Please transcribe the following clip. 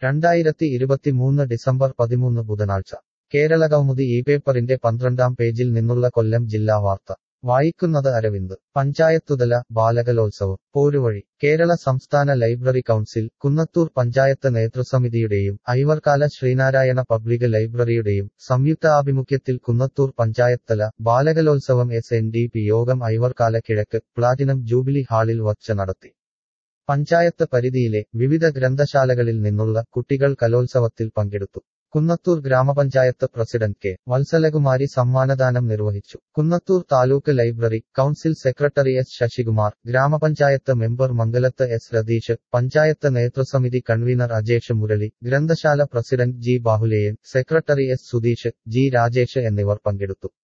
രണ്ടായിരത്തി ഇരുപത്തിമൂന്ന് ഡിസംബർ പതിമൂന്ന് ബുധനാഴ്ച കേരളകൗമുദി ഈ പേപ്പറിന്റെ പന്ത്രണ്ടാം പേജിൽ നിന്നുള്ള കൊല്ലം ജില്ലാ വാർത്ത വായിക്കുന്നത് അരവിന്ദ് പഞ്ചായത്തുതല ബാലകലോത്സവം പോരുവഴി കേരള സംസ്ഥാന ലൈബ്രറി കൗൺസിൽ കുന്നത്തൂർ പഞ്ചായത്ത് നേതൃസമിതിയുടെയും ഐവർകാല ശ്രീനാരായണ പബ്ലിക് ലൈബ്രറിയുടെയും സംയുക്ത ആഭിമുഖ്യത്തിൽ കുന്നത്തൂർ പഞ്ചായത്തല ബാലകലോത്സവം S N D P Yogam Aivarkala കിഴക്ക് പ്ലാറ്റിനം ജൂബിലി ഹാളിൽ വച്ച് നടത്തി പഞ്ചായത്ത് പരിധിയിലെ വിവിധ ഗ്രന്ഥശാലകളിൽ നിന്നുള്ള കുട്ടികൾ കലോത്സവത്തിൽ പങ്കെടുത്തു കുന്നത്തൂർ ഗ്രാമപഞ്ചായത്ത് പ്രസിഡന്റ് കെ വത്സലകുമാരി സമ്മാനദാനം നിർവഹിച്ചു Kunnathur taluk library council secretary S Sasikumar grama panchayat member Mangalath S Ratheesh panchayat നേതൃസമിതി കൺവീനർ അജേഷ് മുരളി ഗ്രന്ഥശാല president G Bahuleyan secretary S Sudheesh G Rajesh എന്നിവർ പങ്കെടുത്തു